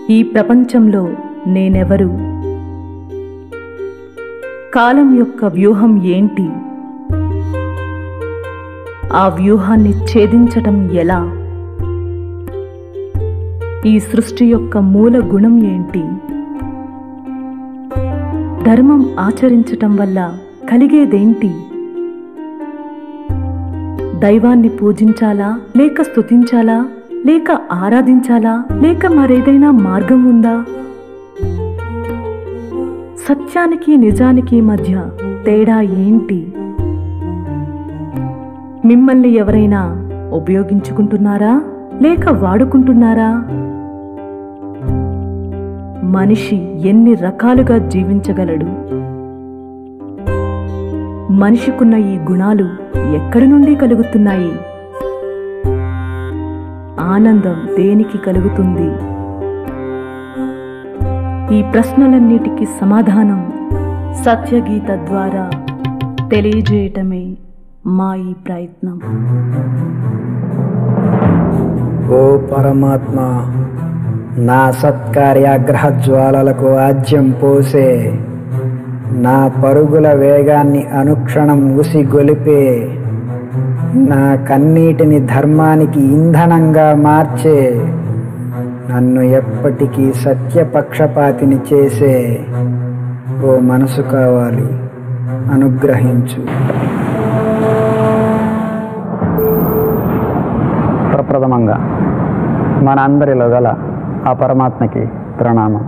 ఈ ప్రపంచంలో నేనెవరు కాలం యొక్క వ్యూహం ఏంటి ఆ వ్యూహాన్ని ఛేదించటం ఎలా ఈ సృష్టి యొక్క మూల గుణం ఏంటి ధర్మం ఆచరించటం వల్ల కలిగేదేంటి దైవాన్ని పూజించాలా లేక స్తుతించాలా లేక ఆరాధించాలా లేక మరేదైనా మార్గం ఉందా సత్యానికి నిజానికి మధ్య తేడా ఏంటి మిమ్మల్ని ఎవరైనా ఉపయోగించుకుంటున్నారా లేక వాడుకుంటున్నారా మనిషి ఎన్ని రకాలుగా జీవించగలడు మనిషికున్న ఈ గుణాలు ఎక్కడి నుండి కలుగుతున్నాయి ఆనందం దేనికి కలుగుతుంది ఈ ప్రశ్నలన్నిటికీ సమాధానం సత్యగీత ద్వారా తెలియజేయటమే మా ఈ ప్రయత్నం ఓ పరమాత్మ నా సత్కార్యాగ్రహ జ్వాలలకు ఆజ్యం పోసే నా పరుగుల వేగాన్ని అనుక్షణం ఉసిగొలిపే నా కన్నీటిని ధర్మానికి ఇంధనంగా మార్చే నన్ను ఎప్పటికీ సత్యపక్షపాతిని చేసే ఓ మనసు కావాలి అనుగ్రహించు ప్రప్రథమంగా మన అందరిలో గల ఆ పరమాత్మకి ప్రణామం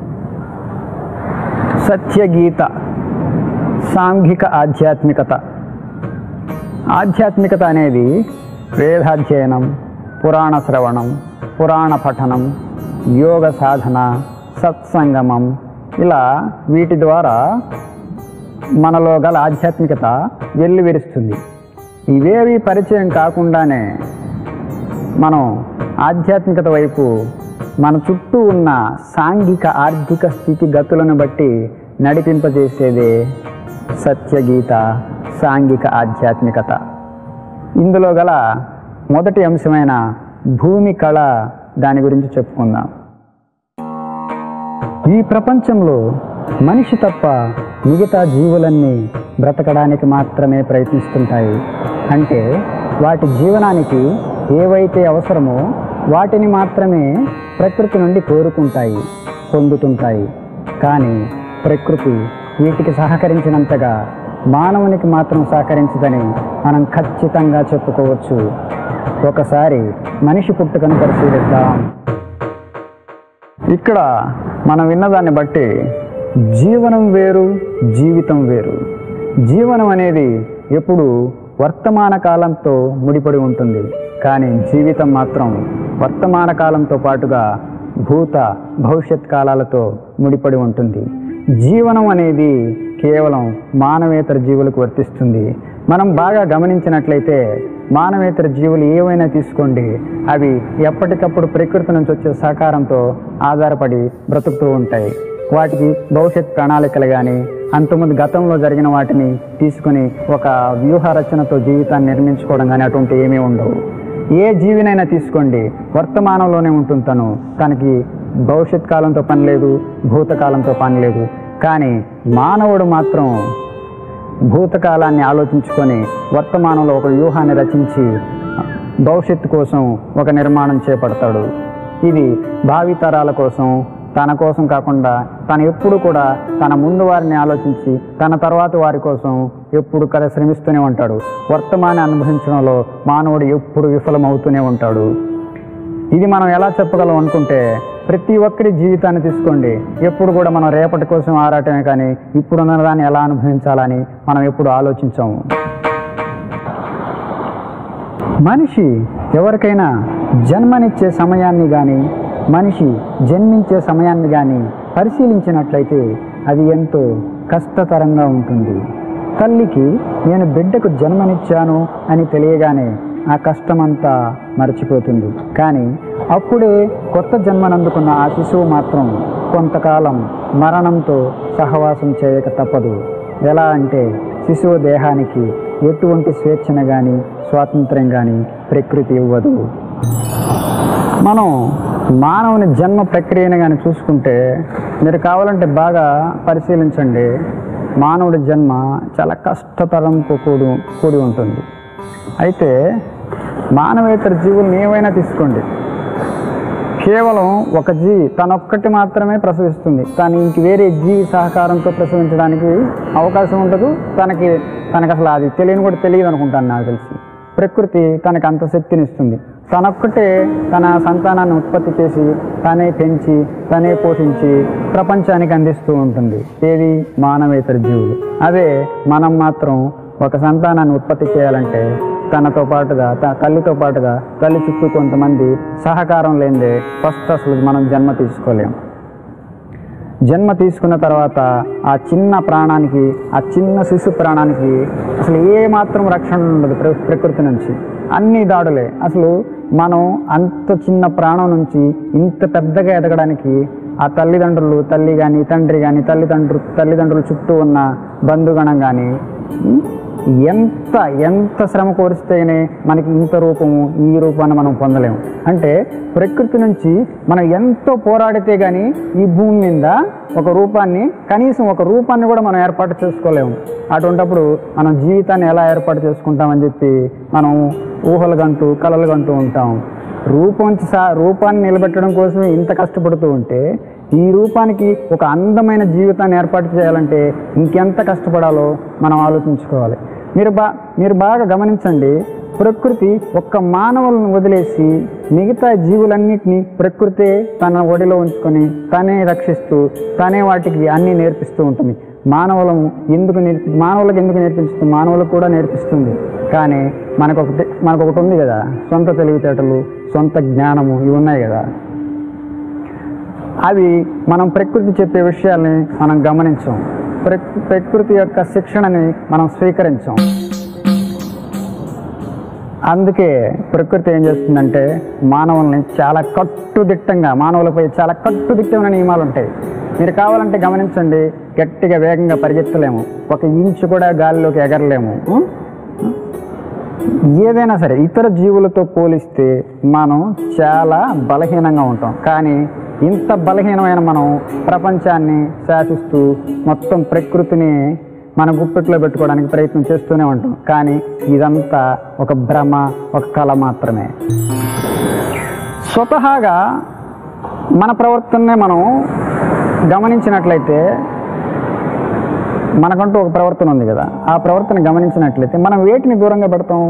సత్యగీత సాంఘిక ఆధ్యాత్మికత ఆధ్యాత్మికత అనేది వేదాధ్యయనం పురాణ శ్రవణం పురాణ పఠనం యోగ సాధన సత్సంగమం ఇలా వీటి ద్వారా మనలో గల ఆధ్యాత్మికత వెల్లివిరుస్తుంది ఇవేవి పరిచయం కాకుండానే మనం ఆధ్యాత్మికత వైపు మన చుట్టూ ఉన్న సాంఘిక ఆర్థిక స్థితిగతులను బట్టి నడిపింపజేసేదే సత్యగీత సాంఘిక ఆధ్యాత్మికత ఇందులో గల మొదటి అంశమైన భూమి కళ దాని గురించి చెప్పుకుందాం ఈ ప్రపంచంలో మనిషి తప్ప మిగతా జీవులన్నీ బ్రతకడానికి మాత్రమే ప్రయత్నిస్తుంటాయి అంటే వాటి జీవనానికి ఏవైతే అవసరమో వాటిని మాత్రమే ప్రకృతి నుండి కోరుకుంటాయి పొందుతుంటాయి కానీ ప్రకృతి వీటికి సహకరించినంతగా మానవునికి మాత్రం సహకరించదని మనం ఖచ్చితంగా చెప్పుకోవచ్చు ఒకసారి మనిషి పుట్టుకను పరిశీలిద్దాం ఇక్కడ మనం విన్నదాన్ని బట్టి జీవనం వేరు జీవితం వేరు జీవనం అనేది ఎప్పుడు వర్తమాన కాలంతో ముడిపడి ఉంటుంది కానీ జీవితం మాత్రం వర్తమాన కాలంతో పాటుగా భూత భవిష్యత్ కాలాలతో ముడిపడి ఉంటుంది జీవనం అనేది కేవలం మానవేతర జీవులకు వర్తిస్తుంది మనం బాగా గమనించినట్లయితే మానవేతర జీవులు ఏవైనా తీసుకోండి అవి ఎప్పటికప్పుడు ప్రకృతి నుంచి వచ్చే సహకారంతో ఆధారపడి బ్రతుకుతూ ఉంటాయి వాటికి భవిష్యత్ ప్రణాళికలు కానీ అంతకుముందు గతంలో జరిగిన వాటిని తీసుకుని ఒక వ్యూహ రచనతో జీవితాన్ని నిర్మించుకోవడం కానీ అటువంటి ఏమీ ఉండవు ఏ జీవినైనా తీసుకోండి వర్తమానంలోనే ఉంటుంది తను తనకి భవిష్యత్ కాలంతో పని లేదు భూతకాలంతో పని లేదు కానీ మానవుడు మాత్రం భూతకాలాన్ని ఆలోచించుకొని వర్తమానంలో ఒక వ్యూహాన్ని రచించి భవిష్యత్తు కోసం ఒక నిర్మాణం చేపడతాడు ఇది భావితరాల కోసం తన కోసం కాకుండా తను ఎప్పుడు కూడా తన ముందు వారిని ఆలోచించి తన తర్వాత వారి కోసం ఎప్పుడు కదా శ్రమిస్తూనే ఉంటాడు వర్తమాన్ని అనుభవించడంలో మానవుడు ఎప్పుడు విఫలమవుతూనే ఉంటాడు ఇది మనం ఎలా చెప్పగలం అనుకుంటే ప్రతి ఒక్కరి జీవితాన్ని తీసుకోండి ఎప్పుడు కూడా మనం రేపటి కోసం ఆరాటమే కానీ ఇప్పుడున్న దాన్ని ఎలా అనుభవించాలని మనం ఎప్పుడు ఆలోచించాము మనిషి ఎవరికైనా జన్మనిచ్చే సమయాన్ని కానీ మనిషి జన్మించే సమయాన్ని కానీ పరిశీలించినట్లయితే అది ఎంతో కష్టతరంగా ఉంటుంది తల్లికి నేను బిడ్డకు జన్మనిచ్చాను అని తెలియగానే ఆ కష్టమంతా మర్చిపోతుంది కానీ అప్పుడే కొత్త జన్మనందుకున్న ఆ శిశువు మాత్రం కొంతకాలం మరణంతో సహవాసం చేయక తప్పదు ఎలా అంటే శిశువు దేహానికి ఎటువంటి స్వేచ్ఛను కానీ స్వాతంత్ర్యం కానీ ప్రకృతి ఇవ్వదు మనం మానవుని జన్మ ప్రక్రియను కానీ చూసుకుంటే మీరు కావాలంటే బాగా పరిశీలించండి మానవుడి జన్మ చాలా కష్టతరంతో కూడి కూడి ఉంటుంది అయితే మానవేతర జీవులను ఏవైనా తీసుకోండి కేవలం ఒక జీవి తనొక్కటి మాత్రమే ప్రసవిస్తుంది కానీ ఇంక వేరే జీవి సహకారంతో ప్రసవించడానికి అవకాశం ఉండదు తనకి తనకు అసలు అది తెలియని కూడా తెలియదు అనుకుంటాను నాకు తెలిసి ప్రకృతి తనకు అంత శక్తిని ఇస్తుంది తనొక్కటే తన సంతానాన్ని ఉత్పత్తి చేసి తనే పెంచి తనే పోషించి ప్రపంచానికి అందిస్తూ ఉంటుంది ఏది మానవేతర జీవులు అదే మనం మాత్రం ఒక సంతానాన్ని ఉత్పత్తి చేయాలంటే తనతో పాటుగా త- తల్లితో పాటుగా తల్లి చుట్టూ కొంతమంది సహకారం లేనిదే ఫస్ట్ అసలు మనం జన్మ తీసుకోలేం జన్మ తీసుకున్న తర్వాత ఆ చిన్న ప్రాణానికి ఆ చిన్న శిశు ప్రాణానికి అసలు ఏ మాత్రం రక్షణ ఉండదు ప్ర- ప్రకృతి నుంచి అన్ని దాడులే అసలు మనం అంత చిన్న ప్రాణం నుంచి ఇంత పెద్దగా ఎదగడానికి ఆ తల్లిదండ్రులు తల్లి కానీ తండ్రి కానీ తల్లిదండ్రులు తల్లిదండ్రుల చుట్టూ ఉన్న బంధుగణం కానీ ఎంత ఎంత శ్రమ కోరిస్తేనే మనకి ఇంత రూపము ఈ రూపాన్ని మనం పొందలేము అంటే ప్రకృతి నుంచి మనం ఎంతో పోరాడితే కానీ ఈ భూమి మీద ఒక రూపాన్ని కనీసం ఒక రూపాన్ని కూడా మనం ఏర్పాటు చేసుకోలేము అటువంటప్పుడు మనం జీవితాన్ని ఎలా ఏర్పాటు చేసుకుంటామని చెప్పి మనం ఊహలు గంటూ కలలు గంటూ ఉంటాం రూపం సా రూపాన్ని నిలబెట్టడం కోసం ఇంత కష్టపడుతూ ఉంటే ఈ రూపానికి ఒక అందమైన జీవితాన్ని ఏర్పాటు చేయాలంటే ఇంకెంత కష్టపడాలో మనం ఆలోచించుకోవాలి మీరు బా మీరు బాగా గమనించండి ప్రకృతి ఒక్క మానవులను వదిలేసి మిగతా జీవులన్నిటినీ ప్రకృతే తన ఒడిలో ఉంచుకొని తనే రక్షిస్తూ తనే వాటికి అన్నీ నేర్పిస్తూ ఉంటుంది మానవులను ఎందుకు నేర్పి మానవులకు ఎందుకు నేర్పిస్తుంది మానవులకు కూడా నేర్పిస్తుంది కానీ మనకు ఒకటి మనకు ఒకటి ఉంది కదా సొంత తెలివితేటలు సొంత జ్ఞానము ఇవి ఉన్నాయి కదా అవి మనం ప్రకృతి చెప్పే విషయాల్ని మనం గమనించాం ప్రకృ- ప్రకృతి యొక్క శిక్షణని మనం స్వీకరించాం అందుకే ప్రకృతి ఏం చేస్తుందంటే మానవుల్ని చాలా కట్టుదిట్టంగా మానవులపై చాలా కట్టుదిట్టమైన నియమాలు ఉంటాయి మీరు కావాలంటే గమనించండి గట్టిగా వేగంగా పరిగెత్తలేము ఒక ఇంచు కూడా గాలిలోకి ఎగరలేము ఉం? ఏదైనా సరే ఇతర జీవులతో పోలిస్తే మనం చాలా బలహీనంగా ఉంటాం కానీ ఇంత బలహీనమైన మనం ప్రపంచాన్ని శాసిస్తూ మొత్తం ప్రకృతిని మన గుప్పెట్లో పెట్టుకోవడానికి ప్రయత్నం చేస్తూనే ఉంటాం కానీ ఇదంతా ఒక భ్రమ ఒక కళ మాత్రమే స్వతహాగా మన ప్రవర్తననే మనం గమనించినట్లయితే మనకంటూ ఒక ప్రవర్తన ఉంది కదా ఆ ప్రవర్తన గమనించినట్లయితే మనం వేటిని దూరంగా పెడతాం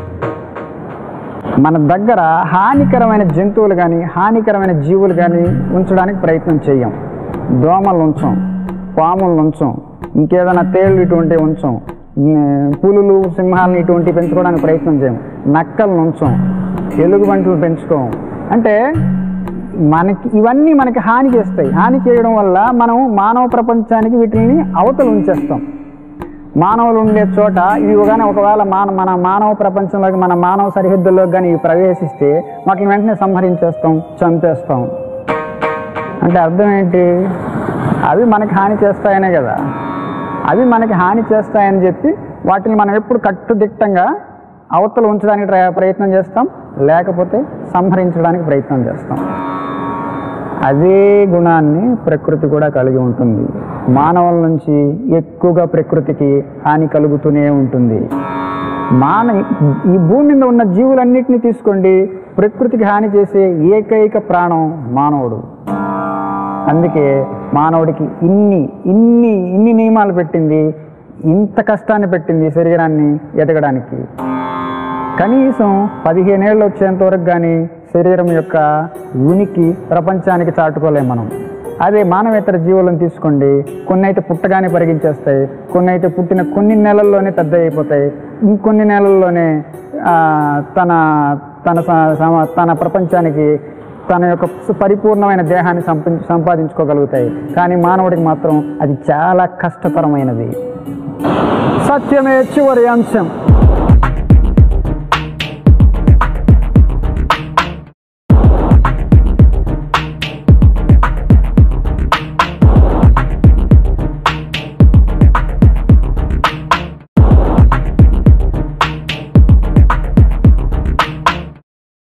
మన దగ్గర హానికరమైన జంతువులు కానీ హానికరమైన జీవులు కానీ ఉంచడానికి ప్రయత్నం చేయం దోమలు ఉంచం పాములను ఉంచం ఇంకేదైనా తేళ్ళు ఇటువంటివి ఉంచం ఉమ్, పులులు సింహాలను ఇటువంటివి పెంచుకోవడానికి ప్రయత్నం చేయం నక్కలను ఉంచం ఎలుగుబంట్లు పెంచుకోం అంటే మనకి ఇవన్నీ మనకి హాని చేస్తాయి హాని చేయడం వల్ల మనం మానవ ప్రపంచానికి వీటిని అవతల ఉంచేస్తాం మానవులు ఉండే చోట ఇవి కానీ ఒకవేళ మాన మన మానవ ప్రపంచంలోకి మన మానవ సరిహద్దుల్లోకి కానీ ఇవి ప్రవేశిస్తే వాటిని వెంటనే సంహరించేస్తాం చంపేస్తాం అంటే అర్థం ఏంటి అవి మనకి హాని చేస్తాయనే కదా అవి మనకి హాని చేస్తాయని చెప్పి వాటిని మనం ఎప్పుడు కట్టుదిట్టంగా అవతల ఉంచడానికి ట్రై- ప్రయత్నం చేస్తాం లేకపోతే సంహరించడానికి ప్రయత్నం చేస్తాం అదే గుణాన్ని ప్రకృతి కూడా కలిగి ఉంటుంది మానవుల నుంచి ఎక్కువగా ప్రకృతికి హాని కలుగుతూనే ఉంటుంది మాన ఈ భూమి మీద ఉన్న జీవులన్నిటినీ తీసుకోండి ప్రకృతికి హాని చేసే ఏకైక ప్రాణం మానవుడు అందుకే మానవుడికి ఇన్ని ఇన్ని ఇన్ని నియమాలు పెట్టింది ఇంత కష్టాన్ని పెట్టింది శరీరాన్ని ఎదగడానికి కనీసం పదిహేనేళ్ళు వచ్చేంత వరకు కానీ శరీరం యొక్క ఉనికి ప్రపంచానికి చాటుకోలేం మనం అదే మానవేతర జీవులను తీసుకోండి కొన్ని అయితే పుట్టగానే పరిగించేస్తాయి కొన్ని అయితే పుట్టిన కొన్ని నెలల్లోనే పెద్ద అయిపోతాయి ఇంకొన్ని నెలల్లోనే ఆ, తన తన స- సమ- తన ప్రపంచానికి తన యొక్క సు- పరిపూర్ణమైన దేహాన్ని సంప సంపాదించుకోగలుగుతాయి కానీ మానవుడికి మాత్రం అది చాలా కష్టతరమైనది సత్యమే చివరి అంశం